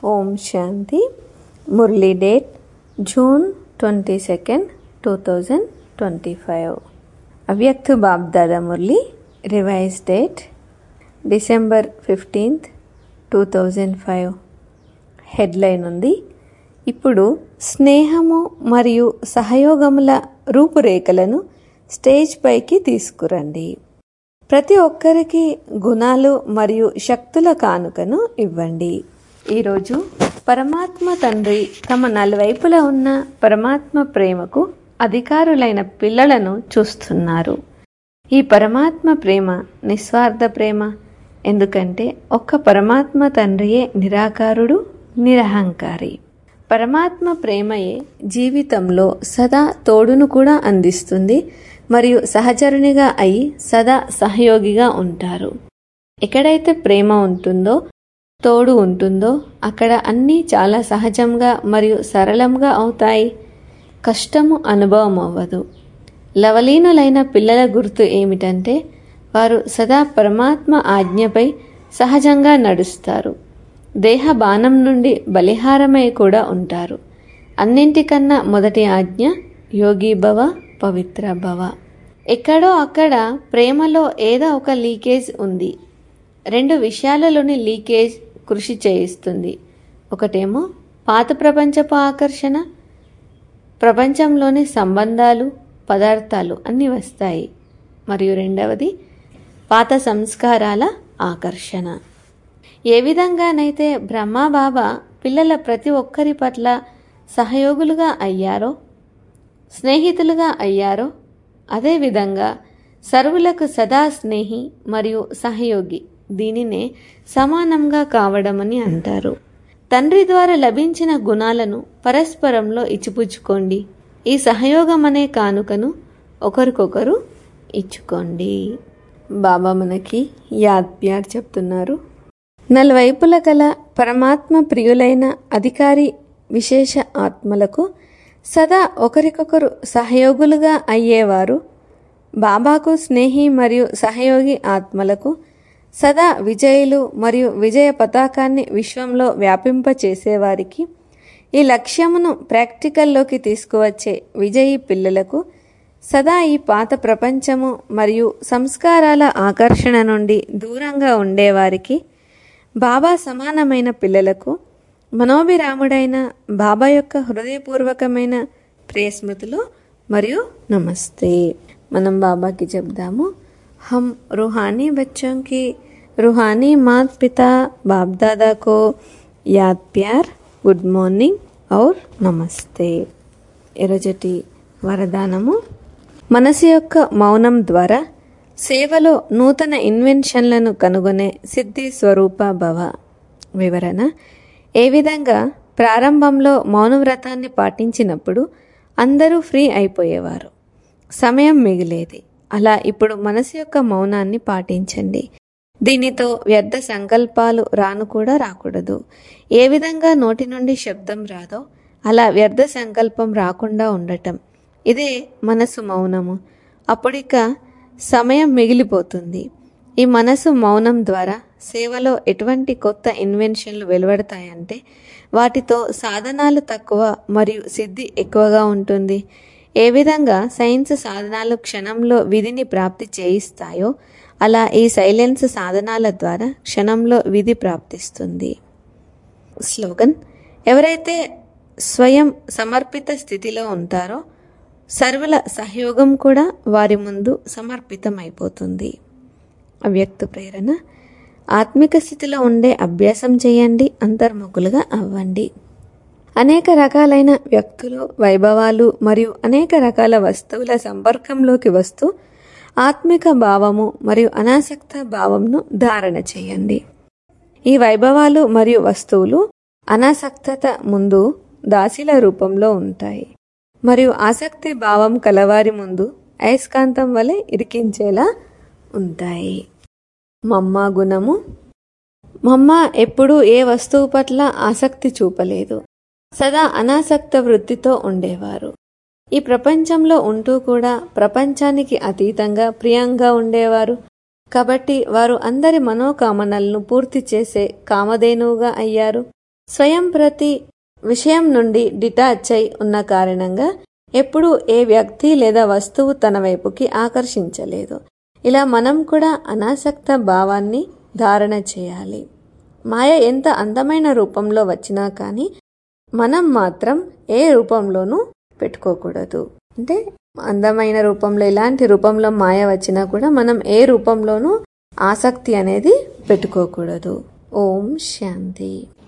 ఓం Shanti Murli date June twenty second two thousand twenty five Avyakt BapDada Murli revise date December fifteenth two thousand five headline ఉంది ఇప్పుడు స్నేహము మరియు సహయోగముల రూపురేఖలను stage పైకి తీసుకురండి ప్రతి ఒక్కరికి గుణాలు మరియు శక్తుల కానుకను ఇవ్వండి ఈరోజు పరమాత్మ తండ్రి తమ నలువైపులా ఉన్న పరమాత్మ ప్రేమకు అధికారులైన పిల్లలను చూస్తున్నారు ఈ పరమాత్మ ప్రేమ నిస్వార్థ ప్రేమ ఎందుకంటే ఒక్క పరమాత్మ తండ్రియే నిరాకారుడు నిరహంకారి పరమాత్మ ప్రేమయే జీవితంలో సదా తోడును కూడా అందిస్తుంది మరియు సహచరునిగా అయి సదా సహయోగిగా ఉంటారు ఎక్కడైతే ప్రేమ ఉంటుందో తోడు ఉంటుందో అక్కడ అన్నీ చాలా సహజంగా మరియు సరళంగా అవుతాయి కష్టము అనుభవం అవ్వదు లవలీనులైన పిల్లల గుర్తు ఏమిటంటే వారు సదా పరమాత్మ ఆజ్ఞపై సహజంగా నడుస్తారు దేహ బాణం నుండి బలిహారమై కూడా ఉంటారు అన్నింటికన్నా మొదటి ఆజ్ఞ యోగి భవ పవిత్ర భవ ఎక్కడో అక్కడ ప్రేమలో ఏదో ఒక లీకేజ్ ఉంది రెండు విషయాలలోని లీకేజ్ కృషి చేయిస్తుంది ఒకటేమో పాత ప్రపంచపు ఆకర్షణ ప్రపంచంలోని సంబంధాలు పదార్థాలు అన్నీ వస్తాయి మరియు రెండవది పాత సంస్కారాల ఆకర్షణ ఏ విధంగానైతే బ్రహ్మాబాబా పిల్లల ప్రతి ఒక్కరి పట్ల సహయోగులుగా అయ్యారో స్నేహితులుగా అయ్యారో అదేవిధంగా సర్వులకు సదా స్నేహి మరియు సహయోగి దీనినే సమానంగా కావడమని అంటారు తండ్రి ద్వారా లభించిన గుణాలను పరస్పరంలో ఇచ్చిపుచ్చుకోండి ఈ సహయోగం అనే కానుకను ఒకరికొకరు ఇచ్చుకోండి బాబా మనకి యాద్ ప్యార్ చెప్తున్నారు నలువైపుల గల పరమాత్మ ప్రియులైన అధికారి విశేష ఆత్మలకు సదా ఒకరికొకరు సహయోగులుగా అయ్యేవారు బాబాకు స్నేహి మరియు సహయోగి ఆత్మలకు సదా విజయులు మరియు విజయ పతాకాన్ని విశ్వంలో వ్యాపింపచేసేవారికి ఈ లక్ష్యమును ప్రాక్టికల్లోకి తీసుకువచ్చే విజయీ పిల్లలకు సదా ఈ పాత ప్రపంచము మరియు సంస్కారాల ఆకర్షణ నుండి దూరంగా ఉండేవారికి బాబా సమానమైన పిల్లలకు మనోభిరాముడైన బాబా యొక్క హృదయపూర్వకమైన ప్రియస్మృతులు మరియు నమస్తే మనం బాబాకి చెప్దాము हम रूहानी बच्चों की रूहानी मात पिता बाप दादा को याद प्यार గుడ్ మార్నింగ్ ఔర్ నమస్తే ఎరజటి వరదానము మనసు యొక్క మౌనం ద్వారా సేవలో నూతన ఇన్వెన్షన్లను కనుగొనే సిద్ధి స్వరూప భవ వివరణ ఏ విధంగా ప్రారంభంలో మౌనవ్రతాన్ని పాటించినప్పుడు అందరూ ఫ్రీ అయిపోయేవారు సమయం మిగిలేది అలా ఇప్పుడు మనసు యొక్క మౌనాన్ని పాటించండి దీనితో వ్యర్థ సంకల్పాలు రాను కూడా రాకూడదు ఏ విధంగా నోటి నుండి శబ్దం రాదో అలా వ్యర్థ సంకల్పం రాకుండా ఉండటం ఇదే మనసు మౌనము అప్పుడిక సమయం మిగిలిపోతుంది ఈ మనసు మౌనం ద్వారా సేవలో ఎటువంటి కొత్త ఇన్వెన్షన్లు వెలువడతాయంటే వాటితో సాధనాలు తక్కువ మరియు సిద్ధి ఎక్కువగా ఉంటుంది ఏ విధంగా సైన్స్ సాధనాలు క్షణంలో విధిని ప్రాప్తి చేయిస్తాయో అలా ఈ సైలెన్స్ సాధనాల ద్వారా క్షణంలో విధి ప్రాప్తిస్తుంది స్లోగన్ ఎవరైతే స్వయం సమర్పిత స్థితిలో ఉంటారో సర్వుల సహయోగం కూడా వారి ముందు సమర్పితమైపోతుంది అవ్యక్త ప్రేరణ ఆత్మిక స్థితిలో ఉండే అభ్యాసం చేయండి అంతర్ముఖులుగా అవ్వండి అనేక రకాలైన వ్యక్తులు వైభవాలు మరియు అనేక రకాల వస్తువుల సంపర్కంలోకి వస్తూ ఆత్మిక భావము మరియు అనాసక్త భావంను ధారణ చేయండి ఈ వైభవాలు మరియు వస్తువులు అనాసక్తత ముందు దాసిల రూపంలో ఉంటాయి మరియు ఆసక్తి భావం కలవారి ముందు అయస్కాంతం వలె ఇరికించేలా ఉంటాయి మమ్మ గుణము మమ్మ ఎప్పుడూ ఏ వస్తువు పట్ల ఆసక్తి చూపలేదు సదా అనాసక్త వృత్తితో ఉండేవారు ఈ ప్రపంచంలో ఉంటూ కూడా ప్రపంచానికి అతీతంగా ప్రియంగా ఉండేవారు కాబట్టి వారు అందరి మనోకామనలను పూర్తి చేసే కామధేనువుగా అయ్యారు స్వయం ప్రతి విషయం నుండి డిటాచ్ అయి ఉన్న కారణంగా ఎప్పుడూ ఏ వ్యక్తి లేదా వస్తువు తన వైపుకి ఆకర్షించలేదు ఇలా మనం కూడా అనాసక్త భావాన్ని ధారణ చేయాలి మాయ ఎంత అందమైన రూపంలో వచ్చినా కానీ మనం మాత్రం ఏ రూపంలోనూ పెట్టుకోకూడదు అంటే అందమైన రూపంలో ఎలాంటి రూపంలో మాయ వచ్చినా కూడా మనం ఏ రూపంలోనూ ఆసక్తి అనేది పెట్టుకోకూడదు ఓం శాంతి